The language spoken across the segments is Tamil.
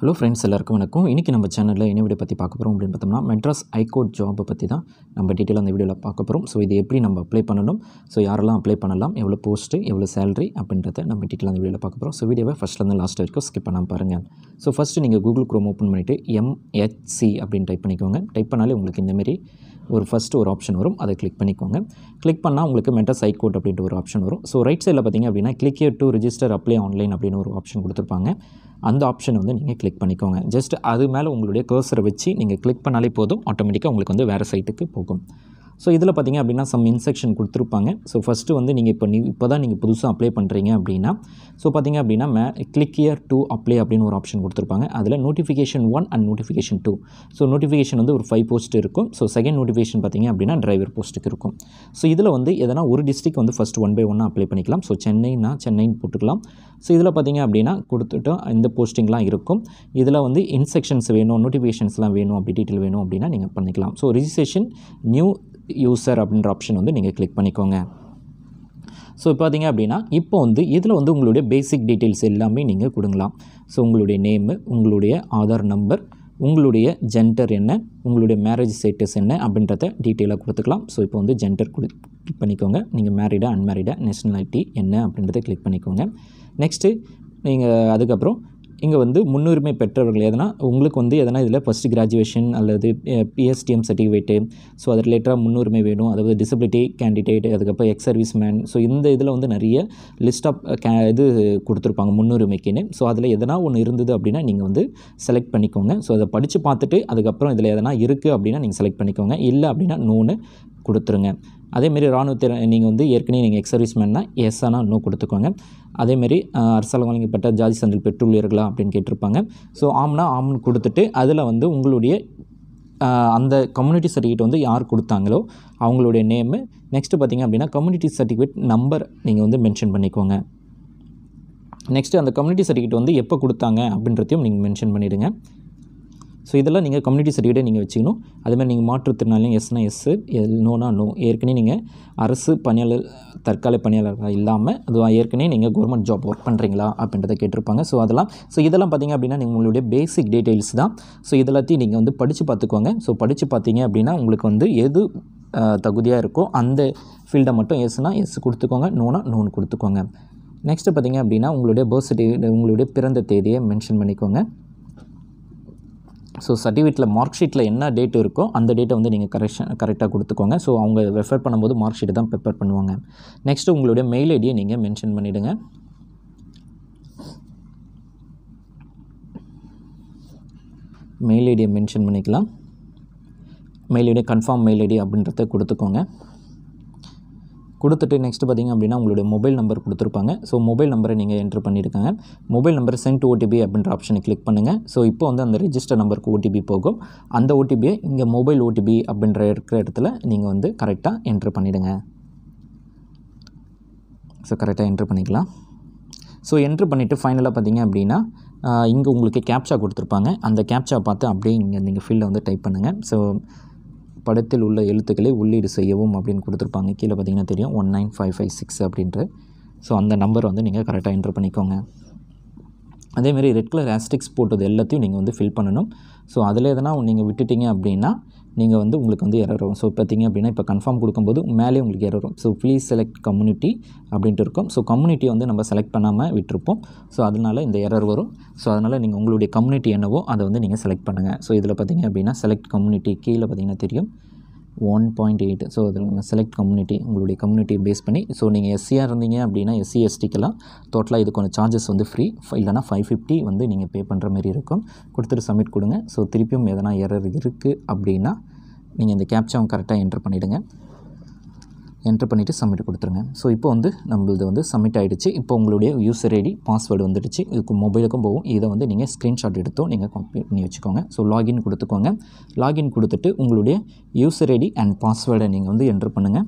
ஹலோ ஃப்ரெண்ட்ஸ் எல்லாருக்கும் வணக்கம் இன்றைக்கி நம்ம சேனலில் என்ன வீடியோ பற்றி பார்க்க போகிறோம் அப்படின்னு பார்த்தோம்னா மெட்ராஸ் ஹைகோர்ட் ஜாபை பற்றி தான் நம்ம டீட்டெயிலாக அந்த வீடியோவில் பார்க்க போகிறோம் ஸோ இது எப்படி நம்ம அப்ளை பண்ணணும் ஸோ யாரெல்லாம் அப்ளை பண்ணலாம் எவ்வளோ போஸ்ட்டு எவ்வளோ சேலரி அப்படின்றத நம்ம டீட்டெயிலாக அந்த வீடியோவில் பார்க்க போகிறோம் ஸோ வீடியோவை ஃபஸ்ட்லேருந்து லாஸ்ட் வரைக்கும் ஸ்கிப் பண்ணாமல் பாருங்கள் ஸோ ஃபஸ்ட்டு நீங்கள் கூகுள் க்ரோம் ஓப்பன் பண்ணிவிட்டு எம்ஹெச்சி அப்படின்னு டைப் பண்ணிக்கோங்க டைப் பண்ணாலே உங்களுக்கு இந்தமாரி ஒரு ஃபஸ்ட்டு ஒரு ஆப்ஷன் வரும் அதை கிளிக் பண்ணிக்கோங்க கிளிக் பண்ணால் உங்களுக்கு மெட்ராஸ் ஹைகோர்ட் அப்படின்ற ஒரு ஆப்ஷன் வரும் ஸோ ரைட் சைடில் பார்த்தீங்க அப்படின்னா click here to register apply online அப்படின்னு ஒரு ஆப்ஷன் கொடுத்துருப்பாங்க அந்த ஆப்ஷன் வந்து நீங்கள் கிளிக் பண்ணிக்கோங்க ஜஸ்ட் அது மேலே உங்களுடைய கர்சரை வச்சு நீங்கள் கிளிக் பண்ணாலே போதும் ஆட்டோமேட்டிக்காக உங்களுக்கு வந்து வேறு சைட்டுக்கு போகும் ஸோ இதில் பார்த்தீங்க அப்படின்னா சம் இன்செக்ஷன் கொடுத்துருப்பாங்க ஸோ ஃபஸ்ட்டு வந்து நீங்கள் இப்போ நீ இப்போ தான் நீங்கள் புதுசாக அப்ளை பண்ணுறீங்க அப்படின்னா ஸோ பார்த்தீங்க அப்படின்னா மே கிளிக் இயர் டு அப்ளை அப்படின்னு ஒரு ஆப்ஷன் கொடுத்துருப்பாங்க அதில் notification one and notification two so notification வந்து ஒரு ஃபைவ் போஸ்ட் இருக்கும் ஸோ செகண்ட் நோட்டிஃபிகேஷன் பார்த்தீங்க அப்படின்னா டிரைவர் போஸ்ட்டுக்கு இருக்கும் ஸோ இதில் வந்து எதனா ஒரு டிஸ்ட்ரிக் வந்து ஃபஸ்ட் ஒன் பை ஒன்னாக அப்ளை பண்ணிக்கலாம் ஸோ சென்னைனா சென்னைன்னு போட்டுக்கலாம் ஸோ இதில் பார்த்தீங்க அப்படின்னா கொடுத்துட்டு இந்த போஸ்டிங்லாம் இருக்கும் இதில் வந்து இன்செக்ஷன்ஸ் வேணும் நோட்டிஃபிகேஷன்ஸ்லாம் வேணும் அப்படி டீட்டெயில் வேணும் அப்படின்னா நீங்கள் பண்ணிக்கலாம் ஸோ ரிஜிஸ்ட்ரேஷன் நியூ யூசர் அப்படின்ற ஆப்ஷன் வந்து நீங்கள் கிளிக் பண்ணிக்கோங்க ஸோ பார்த்தீங்க அப்படின்னா இப்போ வந்து இதில் வந்து உங்களுடைய பேசிக் டீட்டெயில்ஸ் எல்லாமே நீங்கள் கொடுங்கலாம் ஸோ உங்களுடைய நேமு உங்களுடைய ஆதார் நம்பர் உங்களுடைய ஜென்டர் என்ன உங்களுடைய மேரேஜ் ஸ்டேட்டஸ் என்ன அப்படின்றத டீட்டெயிலாக கொடுத்துக்கலாம் ஸோ இப்போ வந்து ஜென்டர் கிளிக் பண்ணிக்கோங்க நீங்கள் மேரிடா அன்மேரிடா நேஷ்னாலிட்டி என்ன அப்படின்றத கிளிக் பண்ணிக்கோங்க நெக்ஸ்ட்டு நீங்கள் அதுக்கப்புறம் இங்கே வந்து முன்னுரிமை பெற்றவர்கள் எதனா உங்களுக்கு வந்து எதனா இதில் ஃபஸ்ட் கிராஜுவேஷன் அல்லது பிஎஸ்டிஎம் சர்டிஃபிகேட்டு ஸோ அது ரிலேட்டடாக முன்னுரிமை வேணும் அதாவது டிசபிலிட்டி கேண்டிடேட் அதுக்கப்புறம் எக்ஸ் சர்வீஸ் மேன் ஸோ இந்த இதில் வந்து நிறைய லிஸ்ட் ஆஃப் கே இது கொடுத்துருப்பாங்க முன்னுரிமைக்குன்னு ஸோ அதில் எதனா ஒன்று இருந்தது அப்படின்னா நீங்கள் வந்து செலக்ட் பண்ணிக்கோங்க ஸோ அதை படித்து பார்த்துட்டு அதுக்கப்புறம் இதில் எதனா இருக்குது அப்படின்னா நீங்கள் செலக்ட் பண்ணிக்கோங்க இல்லை அப்படின்னா நோன்னு கொடுத்துருங்க அதேமாரி இராணுவத்தில் நீங்கள் வந்து ஏற்கனவே நீங்கள் எக்ஸ் சர்வீஸ் மேன்னா எஸ் ஆனால் நோ கொடுத்துக்கோங்க அதேமாரி அரசால் வழங்கப்பட்ட ஜாதி சந்தில் பெற்றுள்ளீர்களா அப்படின்னு கேட்டிருப்பாங்க ஸோ ஆம்னா ஆம்னு கொடுத்துட்டு அதில் வந்து உங்களுடைய அந்த கம்யூனிட்டி சர்டிஃபிகேட் வந்து யார் கொடுத்தாங்களோ அவங்களுடைய நேமு நெக்ஸ்ட்டு பார்த்திங்க அப்படின்னா கம்யூனிட்டி சர்டிஃபிகேட் நம்பர் நீங்கள் வந்து மென்ஷன் பண்ணிக்கோங்க நெக்ஸ்ட்டு அந்த கம்யூனிட்டி சர்டிஃபிகேட் வந்து எப்போ கொடுத்தாங்க அப்படின்றதையும் நீங்கள் மென்ஷன் பண்ணிவிடுங்க ஸோ இதெல்லாம் நீங்கள் கம்யூனிட்டி சர்டிஃபிகேட்டை நீங்கள் வச்சுக்கணும் அதேமாதிரி நீங்கள் மாற்றுத்திறனாளியும் எஸ்னா எஸ்ஸு நோனா நோ ஏற்கனவே நீங்கள் அரசு பணியாளர் தற்காலிக பணியாளர்கள் இல்லாமல் அது ஏற்கனவே நீங்கள் கவர்மெண்ட் ஜாப் ஒர்க் பண்ணுறீங்களா அப்படின்றத கேட்டிருப்பாங்க ஸோ அதெல்லாம் ஸோ இதெல்லாம் பார்த்திங்க அப்படின்னா நீங்கள் உங்களுடைய பேசிக் டீட்டெயில்ஸ் தான் ஸோ இதெல்லாத்தையும் நீங்கள் வந்து படித்து பார்த்துக்கோங்க ஸோ படித்து பார்த்தீங்க அப்படின்னா உங்களுக்கு வந்து எது தகுதியாக இருக்கோ அந்த ஃபீல்டை மட்டும் எஸ்னா எஸ் கொடுத்துக்கோங்க நோனா நோன்னு கொடுத்துக்கோங்க நெக்ஸ்ட்டு பார்த்திங்க அப்படின்னா உங்களுடைய பர்த் சர்டிஃபிகேட் உங்களுடைய பிறந்த தேதியை மென்ஷன் பண்ணிக்கோங்க ஸோ சர்டிஃபிகேட்டில் மார்க் ஷீட்டில் என்ன டேட் இருக்கோ அந்த டேட்டை வந்து நீங்கள் கரெக்ஷன் கரெக்டாக கொடுத்துக்கோங்க ஸோ அவங்க ரெஃபர் பண்ணும்போது மார்க் ஷீட்டை தான் ப்ரிப்பேர் பண்ணுவாங்க நெக்ஸ்ட்டு உங்களுடைய மெயில் ஐடியை நீங்கள் மென்ஷன் பண்ணிவிடுங்க மெயில் ஐடியை மென்ஷன் பண்ணிக்கலாம் mail ID confirm mail ID அப்படின்றத கொடுத்துக்கோங்க கொடுத்துட்டு நெக்ஸ்ட் பார்த்திங்க அப்படின்னா உங்களுடைய மொபைல் நம்பர் கொடுத்துருப்பாங்க ஸோ மொபைல் நம்பரை நீங்கள் என்ட்ரு பண்ணியிருக்காங்க மொபைல் நம்பர் சென்ட் ஓடிபி அப்படின்ற ஆப்ஷனை கிளிக் பண்ணுங்கள் ஸோ இப்போ வந்து அந்த ரிஜிஸ்டர் நம்பருக்கு ஓடிபி போகும் அந்த ஓடிபியை இங்கே மொபைல் ஓடிபி அப்படின்ற இருக்கிற இடத்துல நீங்கள் வந்து கரெக்டாக என்ட்ரு பண்ணிவிடுங்க ஸோ கரெக்டாக என்ட்ரு பண்ணிக்கலாம் ஸோ என்ட்ரு பண்ணிவிட்டு ஃபைனலாக பார்த்தீங்க அப்படின்னா இங்கே உங்களுக்கு கேப்சா கொடுத்துருப்பாங்க அந்த கேப்சா பார்த்து அப்படியே இங்கே நீங்கள் ஃபீல்டில் வந்து டைப் பண்ணுங்கள் ஸோ படத்தில் உள்ள எழுத்துக்களை உள்ளீடு செய்யவும் அப்படின்னு கொடுத்துருப்பாங்க கீழே பார்த்தீங்கன்னா தெரியும் one nine five five six அப்படின்ட்டு ஸோ அந்த நம்பர் வந்து நீங்கள் கரெக்டாக என்ட்ரு பண்ணிக்கோங்க அதேமாரி ரெட் கலர் ஆஸ்டிக்ஸ் போட்டது எல்லாத்தையும் நீங்கள் வந்து ஃபில் பண்ணணும் ஸோ அதில் எதனா நீங்கள் விட்டுட்டீங்க அப்படின்னா நீங்கள் வந்து உங்களுக்கு வந்து எரர் வரும் ஸோ பார்த்தீங்க அப்படின்னா இப்போ கன்ஃபார்ம் கொடுக்கும்போது மேலே உங்களுக்கு எரர் வரும் ஸோ ப்ளீஸ் செலக்ட் கம்யூனிட்டி அப்படின்ட்டு இருக்கும் ஸோ கம்யூனிட்டியை வந்து நம்ம செலக்ட் பண்ணாமல் விட்டுருப்போம் ஸோ அதனால் இந்த எரர் வரும் ஸோ அதனால் நீங்கள் உங்களுடைய கம்யூனிட்டி என்னவோ அதை வந்து நீங்கள் செலக்ட் பண்ணுங்கள் ஸோ இதில் பார்த்தீங்க அப்படின்னா செலக்ட் கம்யூனிட்டி கீழே பார்த்தீங்கன்னா தெரியும் ஒன் பாயிண்ட் எயிட் ஸோ அதில் செலக்ட் கம்யூனிட்டி உங்களுடைய கம்யூனிட்டி பேஸ் பண்ணி ஸோ நீங்கள் எஸ்சியாக இருந்தீங்க அப்படின்னா எஸ்சி எஸ்டிக்கெல்லாம் டோட்டலாக இதுக்கான சார்ஜஸ் வந்து ஃப்ரீ இல்லைனா ஃபைவ் ஃபிஃப்டி வந்து நீங்கள் பே பண்ணுற மாதிரி இருக்கும் கொடுத்துட்டு சப்மிட் கொடுங்க ஸோ திருப்பியும் எதனா எரர் இருக்குது அப்படின்னா நீங்கள் இந்த கேப்சாவும் கரெக்டாக என்ட்ரு பண்ணிவிடுங்க என்ட்ரு பண்ணிவிட்டு சப்மிட் கொடுத்துருங்க ஸோ இப்போ வந்து நம்மளது வந்து சப்மிட் ஆகிடுச்சு இப்போ உங்களுடைய யூசர் ஐடி பாஸ்வேர்டு வந்துடுச்சு இதுக்கு மொபைலுக்கும் போகும் இதை வந்து நீங்கள் ஸ்க்ரீன்ஷாட் எடுத்தோ நீங்கள் கம்ப்ளீட் பண்ணி வச்சுக்கோங்க ஸோ லாகின் கொடுத்துக்கோங்க லாகின் கொடுத்துட்டு உங்களுடைய யூசர் ஐடி அண்ட் பாஸ்வேர்டை நீங்கள் வந்து என்ட்ரு பண்ணுங்கள்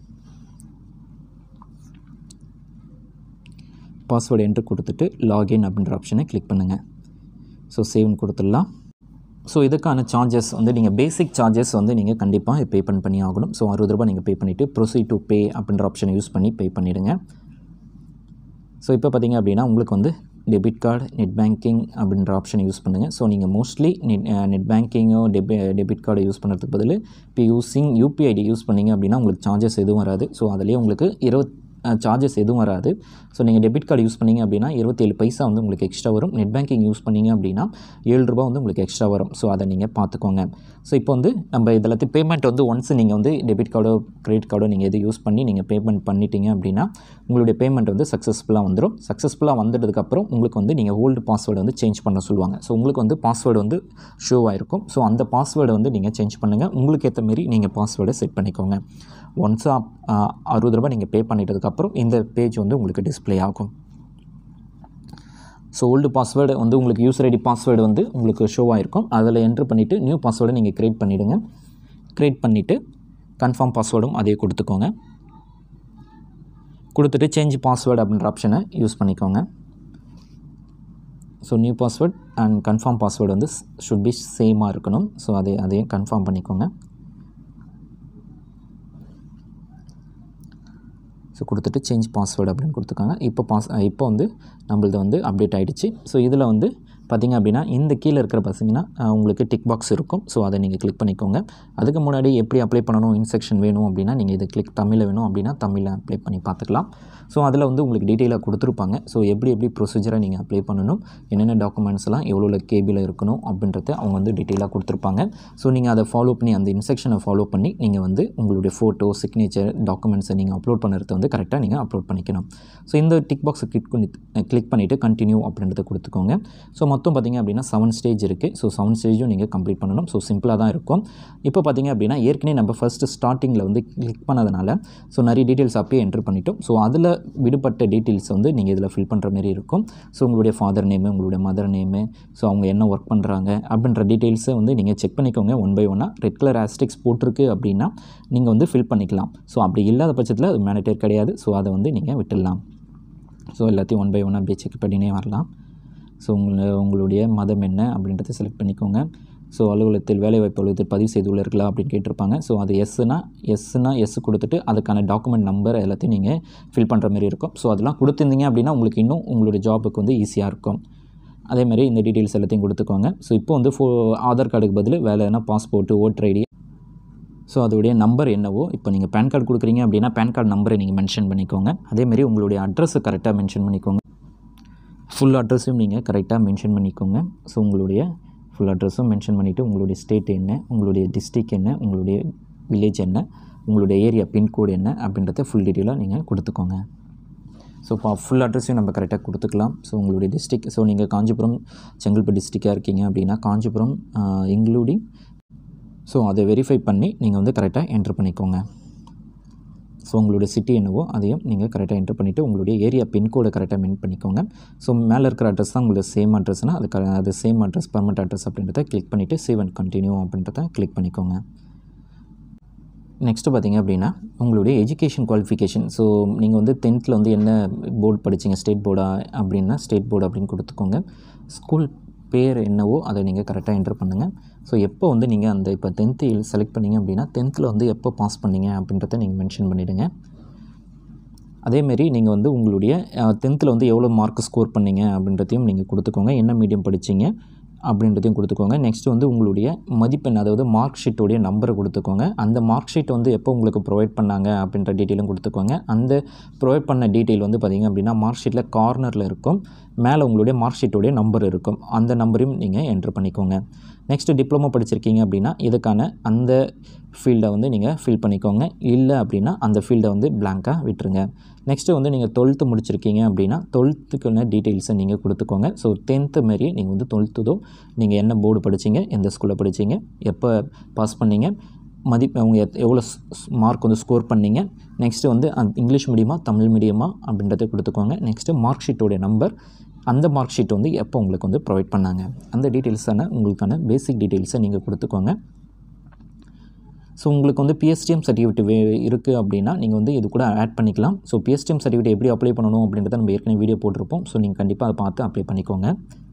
பாஸ்வேர்டு என்ட்ரு கொடுத்துட்டு லாகின் அப்படின்ற ஆப்ஷனை கிளிக் பண்ணுங்கள் ஸோ சேவ்னு கொடுத்துடலாம் ஸோ இதுக்கான சார்ஜஸ் வந்து நீங்கள் பேசிக் சார்ஜஸ் வந்து நீங்கள் கண்டிப்பாக பே பண்ணி பண்ணி ஆகணும் ஸோ அறுபது ரூபாய் நீங்கள் பே பண்ணிவிட்டு ப்ரொசீட் டு பே அப்படின்ற ஆப்ஷனை யூஸ் பண்ணி பே பண்ணிவிடுங்க ஸோ இப்போ பார்த்தீங்க அப்படின்னா உங்களுக்கு வந்து டெபிட் கார்டு நெட் பேங்கிங் அப்படின்ற ஆப்ஷனை யூஸ் பண்ணுங்கள் ஸோ நீங்கள் மோஸ்ட்லி நெட் நெட் பேங்கிங்கோ டெபி டெபிட் கார்டை யூஸ் பண்ணுறதுக்கு பதில் இப்போ யூஸிங் யூபிஐடி யூஸ் பண்ணீங்க அப்படின்னா உங்களுக்கு சார்ஜஸ் எதுவும் வராது ஸோ அதுலேயே உங்களுக்கு இருபத் சார்ஜஸ் எதுவும் வராது ஸோ நீங்கள் டெபிட் கார்டு யூஸ் பண்ணீங்க அப்படின்னா இருபத்தேழு பைசா வந்து உங்களுக்கு எக்ஸ்ட்ரா வரும் நெட் பேங்கிங் யூஸ் பண்ணீங்க அப்படின்னா ஏழு ரூபா வந்து உங்களுக்கு எக்ஸ்ட்ரா வரும் ஸோ அதை நீங்கள் பார்த்துக்கோங்க ஸோ இப்போ வந்து நம்ம இதெல்லாத்தையும் பேமெண்ட் வந்து ஒன்ஸ் நீங்கள் வந்து டெபிட் கார்டோ கிரெடிட் கார்டோ நீங்கள் எது யூஸ் பண்ணி நீங்கள் பேமெண்ட் பண்ணிட்டீங்க அப்படின்னா உங்களுடைய பேமெண்ட் வந்து சக்ஸஸ்ஃபுல்லாக வந்துடும் சக்ஸஸ்ஃபுல்லாக வந்துட்டதுக்கப்புறம் உங்களுக்கு வந்து நீங்கள் ஓல்டு பாஸ்வேர்டு வந்து சேஞ்ச் பண்ண சொல்லுவாங்க ஸோ உங்களுக்கு வந்து பாஸ்வேர்டு வந்து ஷோ ஆகிருக்கும் ஸோ அந்த பாஸ்வேர்டை வந்து நீங்கள் சேஞ்ச் பண்ணுங்கள் உங்களுக்கு ஏற்ற மாரி நீங்கள் பாஸ்வேர்டை செட் பண்ணிக்கோங்க ஒன்ஸ் அறுபது ரூபாய் நீங்கள் பே பண்ணிட்டதுக்கப்புறம் இந்த பேஜ் வந்து உங்களுக்கு டிஸ்ப்ளே ஆகும் ஸோ ஓல்டு பாஸ்வேர்டு வந்து உங்களுக்கு யூசர் ஐடி பாஸ்வேர்டு வந்து உங்களுக்கு ஷோ ஆகிருக்கும் அதில் என்ட்ரு பண்ணிவிட்டு நியூ பாஸ்வேர்டை நீங்கள் க்ரியேட் பண்ணிவிடுங்க க்ரியேட் பண்ணிவிட்டு கன்ஃபார்ம் பாஸ்வேர்டும் அதே கொடுத்துக்கோங்க கொடுத்துட்டு சேஞ்ச் பாஸ்வேர்டு அப்படின்ற ஆப்ஷனை யூஸ் பண்ணிக்கோங்க so new password and confirm password வந்து ஷுட் பி சேமாக இருக்கணும் ஸோ அதே அதையும் கன்ஃபார்ம் பண்ணிக்கோங்க ஸோ கொடுத்துட்டு சேஞ்ச் பாஸ்வேர்டு அப்படின்னு கொடுத்துருக்காங்க இப்போ பாஸ் இப்போ வந்து நம்மளது வந்து அப்டேட் ஆகிடுச்சு ஸோ இதில் வந்து பார்த்திங்க அப்படின்னா இந்த கீழே இருக்கிற பார்த்தீங்கன்னா உங்களுக்கு டிக் பாக்ஸ் இருக்கும் ஸோ அதை நீங்கள் கிளிக் பண்ணிக்கோங்க அதுக்கு முன்னாடி எப்படி அப்ளை பண்ணணும் இன்ஸ்ட்ரக்ஷன் வேணும் அப்படின்னா நீங்கள் இதை கிளிக் தமிழில் வேணும் அப்படின்னா தமிழில் அப்ளை பண்ணி பார்த்துக்கலாம் ஸோ அதில் வந்து உங்களுக்கு டீட்டெயிலாக கொடுத்துருப்பாங்க ஸோ எப்படி எப்படி ப்ரொசீஜராக நீங்கள் அப்ளை பண்ணணும் என்னென்ன டாக்குமெண்ட்ஸ்லாம் எவ்வளோ கேபியில் இருக்கணும் அப்படின்றத அவங்க வந்து டீட்டெயிலாக கொடுத்துருப்பாங்க ஸோ நீங்கள் அதை ஃபாலோ பண்ணி அந்த இன்ஸ்ட்ரக்ஷனை ஃபாலோ பண்ணி நீங்கள் வந்து உங்களுடைய ஃபோட்டோ சிக்னேச்சர் டாக்குமெண்ட்ஸை நீங்கள் அப்லோட் பண்ணுறது வந்து கரெக்டாக நீங்கள் அப்லோட் பண்ணிக்கணும் ஸோ இந்த டிக் பாக்ஸை கிளிக் பண்ணி கிளிக் பண்ணிவிட்டு கண்டினியூ அப்படின்றத கொடுத்துக்கோங்க ஸோ மொத்தம் பார்த்திங்க அப்படின்னா செவன் ஸ்டேஜ் இருக்குது ஸோ செவன் ஸ்டேஜும் நீங்கள் கம்ப்ளீட் பண்ணணும் ஸோ சிம்பிளாக தான் இருக்கும் இப்போ பார்த்திங்க அப்படின்னா ஏற்கனவே நம்ம ஃபஸ்ட்டு ஸ்டார்டிங்கில் வந்து கிளிக் பண்ணதுனால ஸோ நிறைய டீட்டெயில்ஸ் அப்பயே என்ட்ரு பண்ணிட்டோம் ஸோ அதில் விடுபட்ட டீட்டெயில்ஸ் வந்து நீங்கள் இதில் ஃபில் பண்ணுற மாதிரி இருக்கும் ஸோ உங்களுடைய ஃபாதர் நேமு உங்களுடைய மதர் நேமு ஸோ அவங்க என்ன ஒர்க் பண்ணுறாங்க அப்படின்ற டீட்டெயில்ஸை வந்து நீங்கள் செக் பண்ணிக்கோங்க ஒன் பை ஒன்னாக ரெட் கலர் ஆஸ்டிக்ஸ் போட்டிருக்கு அப்படின்னா நீங்கள் வந்து ஃபில் பண்ணிக்கலாம் ஸோ அப்படி இல்லாத பட்சத்தில் அது மேனிட்டேர் கிடையாது ஸோ அதை வந்து நீங்கள் விட்டுடலாம் ஸோ எல்லாத்தையும் ஒன் பை ஒன்னாக அப்படியே செக் பண்ணினே வரலாம் ஸோ உங்களை உங்களுடைய மதம் என்ன அப்படின்றத செலக்ட் பண்ணிக்கோங்க ஸோ அலுவலகத்தில் வேலைவாய்ப்பு அலுவலகத்தில் பதிவு செய்துள்ளீர்களா அப்படின்னு கேட்டிருப்பாங்க ஸோ அது எஸ்ஸுனா எஸ்ஸுனா எஸ் கொடுத்துட்டு அதுக்கான டாக்குமெண்ட் நம்பர் எல்லாத்தையும் நீங்கள் ஃபில் பண்ணுற மாதிரி இருக்கும் ஸோ அதெல்லாம் கொடுத்துருந்தீங்க அப்படின்னா உங்களுக்கு இன்னும் உங்களுடைய ஜாபுக்கு வந்து ஈஸியாக இருக்கும் அதே மாதிரி இந்த டீட்டெயில்ஸ் எல்லாத்தையும் கொடுத்துக்கோங்க ஸோ இப்போ வந்து ஃபோ ஆதார் கார்டுக்கு பதில் வேலைனா பாஸ்போர்ட்டு ஓட்டர் ஐடி ஸோ அதோடைய நம்பர் என்னவோ இப்போ நீங்கள் பேன் கார்டு கொடுக்குறீங்க அப்படின்னா பேன் கார்டு நம்பரை நீங்கள் மென்ஷன் பண்ணிக்கோங்க அதேமாரி உங்களுடைய அட்ரஸை கரெக்டாக மென்ஷன் பண்ணிக்கோங்க ஃபுல் அட்ரஸையும் நீங்கள் கரெக்டாக மென்ஷன் பண்ணிக்கோங்க ஸோ உங்களுடைய ஃபுல் அட்ரஸும் மென்ஷன் பண்ணிவிட்டு உங்களுடைய ஸ்டேட் என்ன உங்களுடைய டிஸ்ட்ரிக் என்ன உங்களுடைய வில்லேஜ் என்ன உங்களுடைய ஏரியா பின்கோடு என்ன அப்படின்றத ஃபுல் டீட்டெயிலாக நீங்கள் கொடுத்துக்கோங்க ஸோ இப்போ ஃபுல் அட்ரஸையும் நம்ம கரெக்டாக கொடுத்துக்கலாம் ஸோ உங்களுடைய டிஸ்ட்ரிக் ஸோ நீங்கள் காஞ்சிபுரம் செங்கல்பட்டு டிஸ்ட்ரிக்டாக இருக்கீங்க அப்படின்னா காஞ்சிபுரம் இன்க்ளூடிங் ஸோ அதை வெரிஃபை பண்ணி நீங்கள் வந்து கரெக்டாக என்ட்ரு பண்ணிக்கோங்க ஸோ உங்களுடைய சிட்டி என்னவோ அதையும் நீங்கள் கரெக்டாக என்ட்ரு பண்ணிவிட்டு உங்களுடைய ஏரியா பின்கோடை கரெக்டாக மென் பண்ணிக்கோங்க ஸோ மேலே இருக்கிற அட்ரஸ் தான் உங்களுடைய சேம் அட்ரஸ்னால் அது க அது சேம் அட்ரஸ் பர்மனெண்ட் அட்ரஸ் அப்படின்றத கிளிக் பண்ணிவிட்டு சேவ் அண்ட் கண்டினியூ அப்படின்றத கிளிக் பண்ணிக்கோங்க நெக்ஸ்ட்டு பார்த்தீங்க அப்படின்னா உங்களுடைய எஜுகேஷன் குவாலிஃபிகேஷன் ஸோ நீங்கள் வந்து டென்த்தில் வந்து என்ன போர்டு படிச்சீங்க ஸ்டேட் போர்டா அப்படின்னா ஸ்டேட் போர்டு அப்படின்னு கொடுத்துக்கோங்க ஸ்கூல் பேர் என்னவோ அதை நீங்கள் கரெக்டாக என்ட்ரு பண்ணுங்கள் ஸோ எப்போ வந்து நீங்கள் அந்த இப்போ டென்த்து செலக்ட் பண்ணீங்க அப்படின்னா டென்த்தில் வந்து எப்போ பாஸ் பண்ணீங்க அப்படின்றத நீங்கள் மென்ஷன் பண்ணிவிடுங்க அதேமாரி நீங்கள் வந்து உங்களுடைய டென்த்தில் வந்து எவ்வளோ மார்க் ஸ்கோர் பண்ணீங்க அப்படின்றதையும் நீங்கள் கொடுத்துக்கோங்க என்ன மீடியம் படிச்சீங்க அப்படின்றதையும் கொடுத்துக்கோங்க நெக்ஸ்ட் வந்து உங்களுடைய மதிப்பெண் அதாவது மார்க் ஷீட்டோடைய நம்பரை கொடுத்துக்கோங்க அந்த மார்க் ஷீட் வந்து எப்போ உங்களுக்கு ப்ரொவைட் பண்ணாங்க அப்படின்ற டீட்டெயிலும் கொடுத்துக்கோங்க அந்த ப்ரொவைட் பண்ண டீட்டெயில் வந்து பார்த்திங்க அப்படின்னா மார்க் ஷீட்டில் கார்னரில் இருக்கும் மேலே உங்களுடைய மார்க் ஷீட்டோடைய நம்பர் இருக்கும் அந்த நம்பரையும் நீங்கள் என்ட்ரு பண்ணிக்கோங்க நெக்ஸ்ட்டு டிப்ளமோ படிச்சிருக்கீங்க அப்படின்னா இதுக்கான அந்த ஃபீல்டை வந்து நீங்கள் ஃபில் பண்ணிக்கோங்க இல்லை அப்படின்னா அந்த ஃபீல்டை வந்து blank-ஆ விட்டுருங்க நெக்ஸ்ட்டு வந்து நீங்கள் டுவெல்த்து முடிச்சிருக்கீங்க அப்படின்னா டுவெல்த்துக்கான டீட்டெயில்ஸை நீங்கள் கொடுத்துக்கோங்க ஸோ டென்த்து மாரி நீங்கள் வந்து டுவெல்த்துதோ நீங்கள் என்ன போர்டு படிச்சீங்க எந்த ஸ்கூலில் படிச்சீங்க எப்போ பாஸ் பண்ணீங்க மதிப்பு அவங்க எத் எவ்வளோ மார்க் வந்து ஸ்கோர் பண்ணீங்க நெக்ஸ்ட்டு வந்து அந்த இங்கிலீஷ் மீடியமா தமிழ் மீடியமா அப்படின்றத கொடுத்துக்கோங்க நெக்ஸ்ட்டு மார்க் ஷீட்டோடைய நம்பர் அந்த மார்க் ஷீட் வந்து எப்போ உங்களுக்கு வந்து ப்ரொவைட் பண்ணாங்க அந்த டீட்டெயில்ஸான உங்களுக்கான பேசிக் டீட்டெயில்ஸை நீங்கள் கொடுத்துக்கோங்க ஸோ உங்களுக்கு வந்து பிஎஸ்டிஎம் சர்டிஃபிகேட் வே இருக்குது அப்படின்னா நீங்கள் வந்து இது கூட ஆட் பண்ணிக்கலாம் ஸோ பிஎஸ்டிஎம் சர்டிஃபிகேட் எப்படி அப்ளை பண்ணணும் அப்படின்றத நம்ம ஏற்கனவே வீடியோ போட்டிருப்போம் ஸோ நீங்கள் கண்டிப்பாக அதை பார்த்து அப்ளை பண்ணிக்கோங்க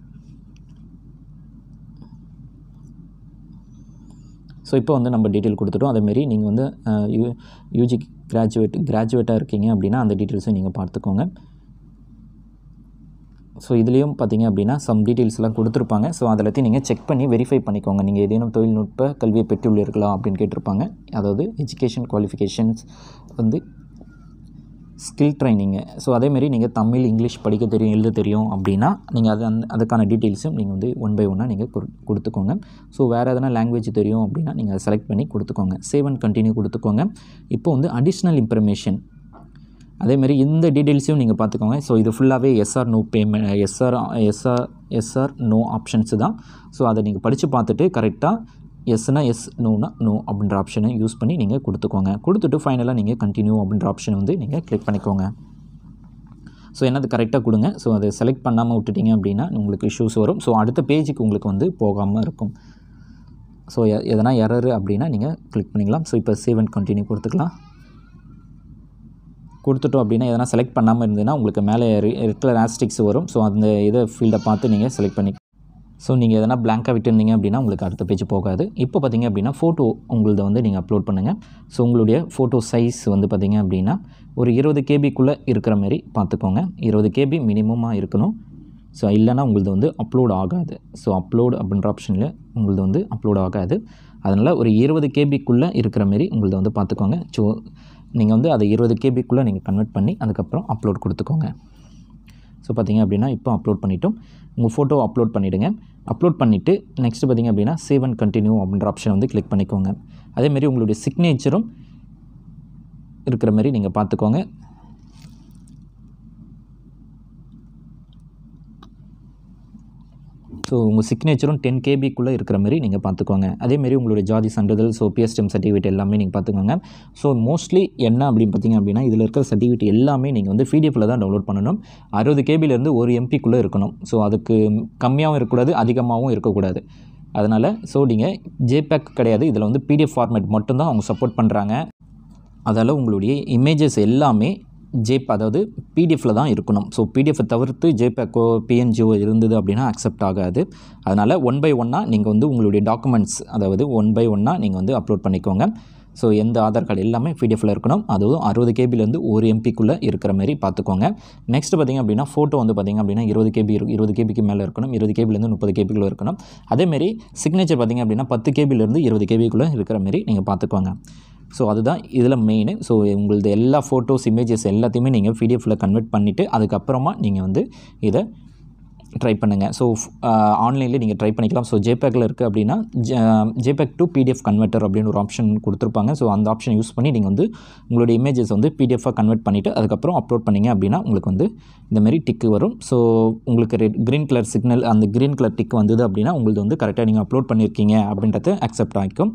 ஸோ இப்போ வந்து நம்ம டீட்டெயில் கொடுத்துட்டோம் அதேமாரி நீங்கள் வந்து யூ யூஜி கிராஜுவேட் கிராஜுவேட்டாக இருக்கீங்க அப்படின்னா அந்த டீட்டெயில்ஸை நீங்கள் பார்த்துக்கோங்க ஸோ இதுலேயும் பார்த்தீங்க அப்படின்னா சம் டீட்டெயில்ஸ்லாம் கொடுத்துருப்பாங்க ஸோ அதை எல்லாத்தையும் நீங்கள் செக் பண்ணி வெரிஃபை பண்ணிக்கோங்க நீங்கள் ஏதேனும் தொழில்நுட்ப கல்வியை பெற்றுள்ளீர்களா அப்படின்னு கேட்டிருப்பாங்க அதாவது எஜுகேஷன் குவாலிஃபிகேஷன்ஸ் வந்து ஸ்கில் ட்ரைனிங்கு ஸோ அதேமாரி நீங்கள் தமிழ் இங்கிலீஷ் படிக்க தெரியும் எழுத தெரியும் அப்படின்னா நீங்கள் அது அந்த அதுக்கான டீட்டெயில்ஸும் நீங்கள் வந்து ஒன் பை ஒன்னாக நீங்கள் கொடு- கொடுத்துக்கோங்க ஸோ வேறு எதனா லாங்குவேஜ் தெரியும் அப்படின்னா நீங்கள் அதை செலக்ட் பண்ணி கொடுத்துக்கோங்க சேவ் அண்ட் கண்டினியூ கொடுத்துக்கோங்க இப்போ வந்து அடிஷ்னல் இன்ஃபர்மேஷன் அதேமாரி இந்த டீட்டெயில்ஸையும் நீங்கள் பார்த்துக்கோங்க ஸோ இது ஃபுல்லாகவே yes or no payment yes or yes or yes or no options தான் ஸோ அதை நீங்கள் படித்து பார்த்துட்டு கரெக்டாக எஸ்னா எஸ் நோனா நோ அப்படின்ற ஆப்ஷனை யூஸ் பண்ணி நீங்கள் கொடுத்துக்கோங்க கொடுத்துட்டு ஃபைனலாக நீங்கள் கண்டினியூ அப்படின்ற ஆப்ஷன் வந்து நீங்கள் கிளிக் பண்ணிக்கோங்க ஸோ என்னது கரெக்டாக கொடுங்க ஸோ அதை செலக்ட் பண்ணாமல் விட்டுட்டீங்க அப்படின்னா உங்களுக்கு இஷ்யூஸ் வரும் ஸோ அடுத்த பேஜுக்கு உங்களுக்கு வந்து போகாமல் இருக்கும் ஸோ எதனா எரர் அப்படின்னா நீங்கள் கிளிக் பண்ணிக்கலாம் ஸோ இப்போ சேவ் அண்ட் கண்டினியூ கொடுத்துக்கலாம் கொடுத்துட்டோம் அப்படின்னா எதனா செலக்ட் பண்ணாமல் இருந்ததுன்னா உங்களுக்கு மேலே ரெட்டில் ஆஸ்டிக்ஸ் வரும் ஸோ அந்த இதை ஃபீல்டை பார்த்து நீங்கள் செலக்ட் பண்ணி ஸோ நீங்கள் எதனா blank-ஆ விட்டுருந்தீங்க அப்படின்னா உங்களுக்கு அடுத்த பேஜ் போகாது இப்போ பார்த்தீங்க அப்படின்னா ஃபோட்டோ உங்களது வந்து நீங்கள் அப்லோட் பண்ணுங்கள் ஸோ உங்களுடைய ஃபோட்டோ சைஸ் வந்து பார்த்தீங்க அப்படின்னா ஒரு இருபது கேபிக்குள்ளே இருக்கிற மாதிரி பார்த்துக்கோங்க இருபது கேபி மினிமமாக இருக்கணும் ஸோ இல்லைன்னா உங்களது வந்து அப்லோட் ஆகாது ஸோ அப்லோட் அப்படின்ற ஆப்ஷனில் உங்களது வந்து அப்லோட் ஆகாது அதனால் ஒரு இருபது கேபிக்குள்ளே இருக்கிற மாரி உங்களது வந்து பார்த்துக்கோங்க ஸோ நீங்கள் வந்து அதை இருபது கேபிக்குள்ளே நீங்கள் கன்வெர்ட் பண்ணி அதுக்கப்புறம் அப்லோட் கொடுத்துக்கோங்க ஸோ பார்த்தீங்க அப்படின்னா இப்போ அப்லோட் பண்ணிட்டோம் உங்கள் ஃபோட்டோ அப்லோட் பண்ணிவிடுங்க அப்லோட் பண்ணிவிட்டு நெக்ஸ்ட் பார்த்தீங்க அப்படின்னா சேவ் அண்ட் கண்டினியூ அப்படின்ற ஆப்ஷன் வந்து கிளிக் பண்ணிக்கோங்க அதேமாரி உங்களுடைய சிக்னேச்சரும் இருக்கிற மாதிரி நீங்கள் பார்த்துக்கோங்க ஸோ உங்கள் சிக்னேச்சரும் டென் கேபிக்குள்ளே இருக்கிற மாதிரி நீங்கள் பார்த்துக்கோங்க அதேமாரி உங்களுடைய ஜாதி சான்றிதழ் ஸோ பிஎஸ்டிஎம் சர்டிஃபிகேட் எல்லாமே நீங்கள் பார்த்துக்கோங்க ஸோ மோஸ்ட்லி என்ன அப்படின்னு பார்த்தீங்க அப்படின்னா இதில் இருக்கிற சர்டிஃபிகேட் எல்லாமே நீங்கள் வந்து பிடிஎஃபில் தான் டவுன்லோட் பண்ணணும் அறுபது கேபிலேருந்து ஒரு எம்பிக்குள்ளே இருக்கணும் ஸோ அதுக்கு கம்மியாகவும் இருக்கக்கூடாது அதிகமாகவும் இருக்கக்கூடாது அதனால் ஸோ நீங்கள் ஜேபேக் கிடையாது இதில் வந்து பிடிஎஃப் ஃபார்மேட் மட்டும்தான் அவங்க சப்போர்ட் பண்ணுறாங்க அதால் உங்களுடைய இமேஜஸ் எல்லாமே ஜேப் அதாவது பிடிஎஃப்பில் தான் இருக்கணும் ஸோ பிடிஎஃப்பை தவிர்த்து ஜேபேக்கோ பிஎன்ஜிஓ இருந்தது அப்படின்னா அக்செப்ட் ஆகாது அதனால் ஒன் பை ஒன்னாக நீங்கள் வந்து உங்களுடைய டாக்குமெண்ட்ஸ் அதாவது ஒன் பை ஒன்னாக நீங்கள் வந்து அப்லோட் பண்ணிக்கோங்க ஸோ எந்த ஆதார் கார்டு எல்லாமே பிடிஎஃப்பில் இருக்கணும் அதுவும் அறுபது கேபிலேருந்து ஒரு எம்பிக்குள்ளே இருக்கிற மாதிரி பார்த்துக்கோங்க நெக்ஸ்ட் பார்த்திங்க அப்படின்னா ஃபோட்டோ வந்து பார்த்திங்க அப்படின்னா இருபது கேபி இரு இருபது கேபிக்கு மேலே இருக்கணும் இருபது கேபிலேருந்து முப்பது கேபிக்குள்ளே இருக்கணும் அதேமாரி சிக்னேச்சர் பார்த்திங்க அப்படின்னா பத்து கேபிலேருந்து இருபது கேபிக்குள்ளே இருக்கிற மாதிரி நீங்கள் பார்த்துக்கோங்க ஸோ அதுதான் இதில் மெயின் ஸோ உங்களது எல்லா ஃபோட்டோஸ் இமேஜஸ் எல்லாத்தையுமே நீங்கள் பிடிஎஃப்பில் கன்வெர்ட் பண்ணிவிட்டு அதுக்கப்புறமா நீங்கள் வந்து இதை ட்ரை பண்ணுங்கள் ஸோ ஆன்லைனில் நீங்கள் ட்ரை பண்ணிக்கலாம் ஸோ ஜேபேக்கில் இருக்குது அப்படின்னா ஜேபேக் டு பிடிஎஃப் கன்வெர்ட்டர் அப்படின்னு ஒரு ஆப்ஷன் கொடுத்துருப்பாங்க ஸோ அந்த ஆப்ஷன் யூஸ் பண்ணி நீங்கள் வந்து உங்களுடைய இமேஜஸ் வந்து பிடிஎஃபாக கன்வெர்ட் பண்ணிவிட்டு அதுக்கப்புறம் அப்லோட் பண்ணீங்க அப்படின்னா உங்களுக்கு வந்து இந்த மாதிரி டிக்கு வரும் ஸோ உங்களுக்கு ரெட் க்ரீன் கலர் சிக்னல் அந்த க்ரீன் கலர் டிக் வந்தது அப்படின்னா உங்களுக்கு வந்து கரெக்டாக நீங்கள் அப்லோட் பண்ணியிருக்கீங்க அப்படின்றத அக்செப்ட் ஆகிக்கும்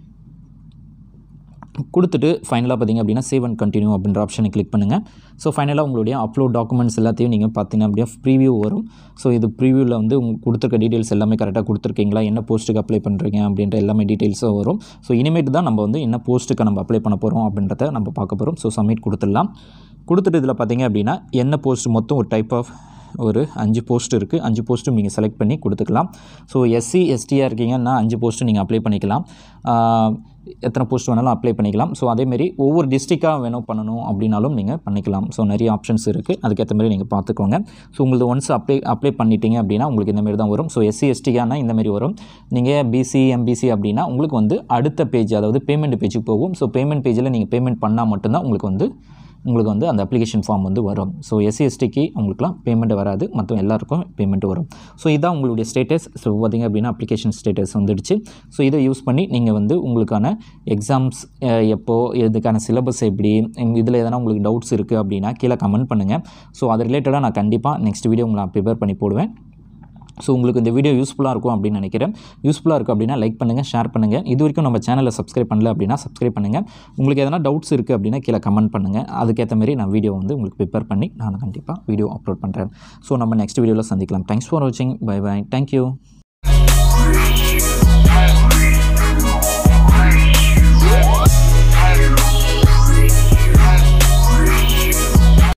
கொடுத்துட்டு ஃபைனலாக பார்த்தீங்க அப்படின்னா சேவ் அண்ட் கண்டினியூ அப்படின்ற ஆப்ஷனை கிளிக் பண்ணுங்கள் ஸோ ஃபைனலாக உங்களுடைய அப்லோட் டாக்குமெண்ட்ஸ் எல்லாத்தையும் நீங்கள் பார்த்தீங்கன்னா அப்படியே ப்ரீவியூ வரும் ஸோ இது ப்ரீவியூவில் வந்து உங்களுக்கு கொடுத்துருக்க டீட்டெயில்ஸ் எல்லாமே கரெக்டாக கொடுத்துருக்கீங்களா என்ன போஸ்ட்டுக்கு அப்ளை பண்ணுறீங்க அப்படின்ற எல்லாமே டீட்டெயில்ஸும் வரும் ஸோ இனிமேட்டு தான் நம்ம வந்து என்ன போஸ்ட்டுக்கு நம்ம அப்ளை பண்ண போகிறோம் அப்படின்றத நம்ம பார்க்க போகிறோம் ஸோ சப்மிட் கொடுத்துடலாம் கொடுத்துட்டு இதில் பார்த்தீங்க அப்படின்னா என்ன போஸ்ட் மொத்தம் ஒரு டைப் ஆஃப் ஒரு அஞ்சு போஸ்ட் இருக்குது அஞ்சு போஸ்ட்டும் நீங்கள் செலக்ட் பண்ணி கொடுத்துக்கலாம் ஸோ எஸ்சி எஸ்டியாக இருக்கீங்கன்னா அஞ்சு போஸ்ட்டும் நீங்கள் அப்ளை பண்ணிக்கலாம் ஆஹ் எத்தனை போஸ்ட் வேணாலும் அப்ளை பண்ணிக்கலாம் ஸோ அதேமாரி ஒவ்வொரு டிஸ்ட்ரிக்டாக வேணும் பண்ணணும் அப்படின்னாலும் நீங்கள் பண்ணிக்கலாம் ஸோ நிறைய ஆப்ஷன்ஸ் இருக்குது அதுக்கேற்ற மாதிரி நீங்கள் பார்த்துக்கோங்க ஸோ உங்களுக்கு ஒன்ஸ் அப்ளை அப்ளை பண்ணிட்டீங்க அப்படின்னா உங்களுக்கு இந்த மாதிரி தான் வரும் ஸோ எஸ்சி எஸ்டிக்கான இந்த மாதிரி வரும் நீங்கள் பிசி எம்பிசி அப்படின்னா உங்களுக்கு வந்து அடுத்த பேஜ் அதாவது பேமெண்ட் பேஜுக்கு போகும் ஸோ பேமெண்ட் பேஜில் நீங்கள் பேமெண்ட் பண்ணால் மட்டும்தான் உங்களுக்கு வந்து உங்களுக்கு வந்து அந்த அப்ளிகேஷன் ஃபார்ம் வந்து வரும் ஸோ எஸ்சி எஸ்டிக்கு உங்களுக்குலாம் பேமெண்ட் வராது மற்ற எல்லாருக்கும் பேமெண்ட் வரும் ஸோ இதான் உங்களுடைய ஸ்டேட்டஸ் ஸோ பார்த்திங்க அப்படின்னா அப்ளிகேஷன் ஸ்டேட்டஸ் வந்துடுச்சு ஸோ இதை யூஸ் பண்ணி நீங்கள் வந்து உங்களுக்கான எக்ஸாம்ஸ் எப்போ இதுக்கான சிலபஸ் எப்படி இதில் எதனா உங்களுக்கு டவுட்ஸ் இருக்குது அப்படின்னா கீழே கமெண்ட் பண்ணுங்கள் ஸோ அது ரிலேட்டடாக நான் கண்டிப்பாக நெக்ஸ்ட் வீடியோ உங்களை ப்ரிப்பேர் பண்ணி போடுவேன் ஸோ உங்களுக்கு இந்த வீடியோ யூஸ்ஃபுல்லாக இருக்கும் அப்படின்னு நினைக்கிறேன் யூஸ்ஃபுல்லாக இருக்குது அப்படின்னா லைக் பண்ணுங்கள் ஷேர் பண்ணுங்கள் இது வரைக்கும் நம்ம சேனலை சப்ஸ்கிரைப் பண்ணல அப்படின்னா சப்ஸ்கிரைப் பண்ணுங்கள் உங்களுக்கு எதனா டவுட்ஸ் இருக்குது அப்படின்னா கீழே கமெண்ட் பண்ணுங்கள் அதுக்கேற்ற மாதிரி நான் வீடியோ வந்து உங்களுக்கு ப்ரிப்பேர் பண்ணி நான் கண்டிப்பாக வீடியோ அப்லோட் பண்ணுறேன் ஸோ நம்ம நெக்ஸ்ட் வீடியோவில் சந்திக்கலாம் தேங்க்ஸ் ஃபார் வாட்சிங் பை பை தேங்க்யூ